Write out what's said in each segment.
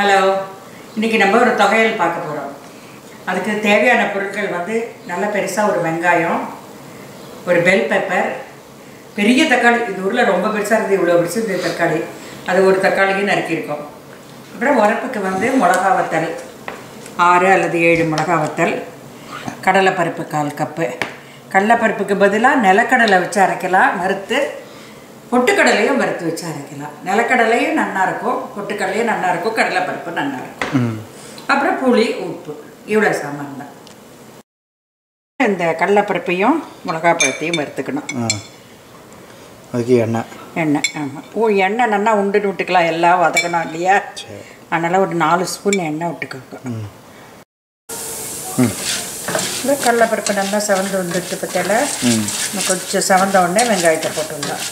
Hello இன்றைக்கி நம்ம ஒரு தொகையல் பார்க்க போகிறோம் அதுக்கு தேவையான பொருட்கள் வந்து நல்ல பெருசாக ஒரு வெங்காயம் ஒரு பெல் பெப்பர் பெரிய தக்காளி இது ஊரில் ரொம்ப பெருசாக இருக்குது இவ்வளோ பெருசு இந்த தக்காளி அது ஒரு தக்காளியும் நறுக்கியிருக்கோம் அப்புறம் உரப்புக்கு வந்து மிளகா வத்தல் ஆறு அல்லது ஏழு மிளகா வத்தல் கடலைப்பருப்பு கால் கப்பு கடலைப்பருப்புக்கு பதிலாக நிலக்கடலை வச்சு அரைக்கலாம் வறுத்து பொட்டுக்கடலையும் வறுத்து வச்சு அரைக்கலாம் நிலக்கடலையும் நல்லா இருக்கும் பொட்டுக்கடலையும் நல்லா இருக்கும் கடலைப்பருப்பு நல்லா இருக்கும் அப்புறம் புளி உப்பு இவ்வளோ சாமான் தான் இந்த கடலைப்பருப்பையும் மிளகா பழத்தையும் வறுத்துக்கணும் ஆ அதுக்கு எண்ணெய் எண்ணெய் ஆமாம் ஓ எண்ணெய் நல்லா உண்டுன்னு விட்டுக்கலாம் எல்லாம் வதக்கணும் இல்லையா சரி அதனால் ஒரு நாலு ஸ்பூன் எண்ணெய் விட்டுக்கோங்க ம் ம் இந்த கடலைப்பருப்பு நல்லா செவந்து வந்துட்டு பற்றியில் ம் கொஞ்சம் செவந்த உடனே வெங்காயத்தை போட்டுடலாம்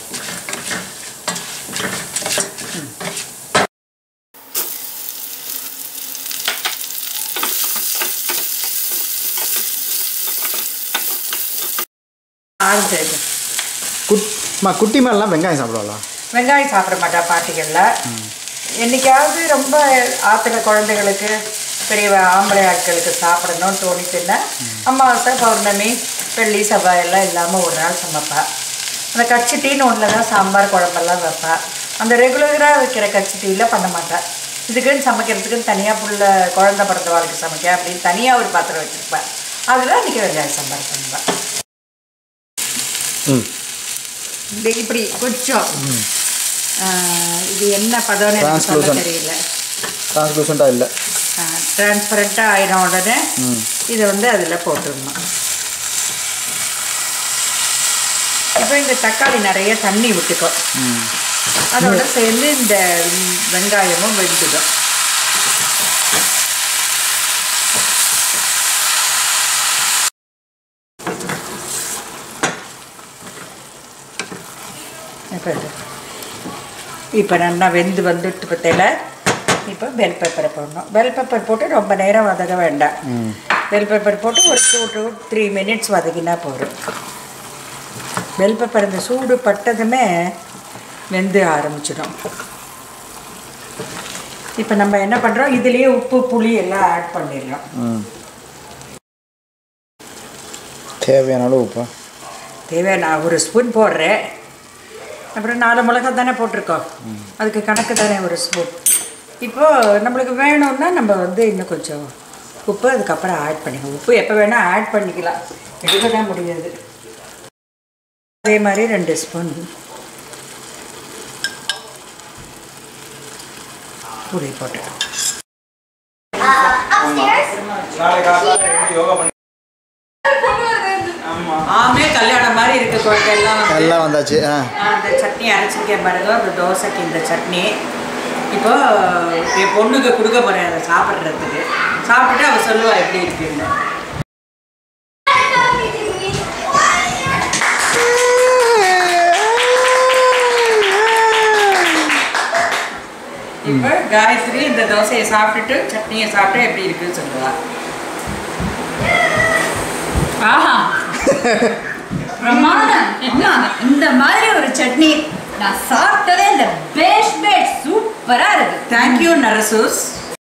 ஆரம்பிச்சு குட்மா குட்டி மேலாம் வெங்காயம் சாப்பிடுவாளா வெங்காயம் சாப்பிட மாட்டா பாட்டிகளில் என்னைக்காவது ரொம்ப ஆற்றுல குழந்தைகளுக்கு பெரிய ஆம்பளை ஆட்களுக்கு சாப்பிடணும்னு தோணிச்சுன்னா அமாவாசை பௌர்ணமி வெள்ளி செவ்வாய் எல்லாம் இல்லாமல் ஒரு நாள் சமைப்பா அந்த கச்சிட்டின்னு ஒன்றில் தான் சாம்பார் குழம்பெல்லாம் வைப்பா அந்த ரெகுலராக வைக்கிற கச்சிட்டியில் பண்ண மாட்டா இதுக்குன்னு சமைக்கிறதுக்குன்னு தனியாக புள்ள குழந்தை பிறந்த வாழ்க்கை சமைக்க அப்படின்னு தனியாக ஒரு பாத்திரம் வச்சுருப்பேன் அதில் இன்றைக்கி வெங்காயம் சாம்பார் பண்ணுவேன் ம் இந்த இப்படி கொஞ்சம் ஆஹ், இது என்ன பதம்னு எனக்கு சொல்ல Translucent. தெரியல டிரான்ஸ்லூசண்ட்டாக இல்லை டிரான்ஸ்பரண்ட்டாக ஆயிடும் உடனே ம் இதை வந்து அதில் போட்டுடணும் இப்போ இந்த தக்காளி நிறைய தண்ணி விட்டுக்கும் ம் அதோட சேர்ந்து இந்த வெங்காயமும் வெந்துடும் இப்போ இது. இப்போ நல்லா வெந்து வந்துட்டு பத்தையில் இப்போ பெல் பெப்பரை போடணும் பெல் பெப்பர் போட்டு ரொம்ப நேரம் வதக்க வேண்டாம் ம் பெல் பெப்பர் போட்டு ஒரு டூ டூ த்ரீ மினிட்ஸ் வதக்கினா போதும் பெல் பெப்பர் இந்த சூடு பட்டதுமே வெந்து ஆரம்பிச்சிடும் இப்போ நம்ம என்ன பண்ணுறோம் இதுலேயே உப்பு புளி எல்லாம் ஆட் பண்ணிடலாம் ம் தேவையான அளவு உப்பா தேவை நான் ஒரு ஸ்பூன் போடுறேன் அப்புறம் நாலு மிளகா தானே போட்டிருக்கோம் அதுக்கு கணக்கு தானே ஒரு ஸ்பூன் இப்போது நம்மளுக்கு வேணும்னா நம்ம வந்து இன்னும் கொஞ்சம் உப்பு அதுக்கப்புறம் ஆட் பண்ணிக்கலாம் உப்பு எப்போ வேணால் ஆட் பண்ணிக்கலாம் எடுக்க தான் முடியாது அதே மாதிரி ரெண்டு ஸ்பூன் புளி போட்டு ஆமே கல்யாணம் மாதிரி இருக்கு குழந்தை எல்லாம் வந்து. எல்லாம் வந்தாச்சு ஆ அந்த சட்னி அரைச்சிருக்கேன் பாருங்க அந்த தோசைக்கு இந்த சட்னி இப்போ என் பொண்ணுக்கு கொடுக்க போறேன் அதை சாப்பிட்றதுக்கு சாப்பிட்டுட்டு அவ சொல்லுவா எப்படி இருக்குன்னு இப்போ காயத்ரி இந்த தோசையை சாப்பிட்டுட்டு சட்னியை சாப்பிட்டு எப்படி இருக்குன்னு சொல்லுவா ஆஹா பிரமாதம் என்ன இந்த மாதிரி ஒரு சட்னி நான் சாப்பிட்டதே இந்த பேஷ் பேட் சூப்பரா இருக்கு தேங்க்யூ நரசூஸ்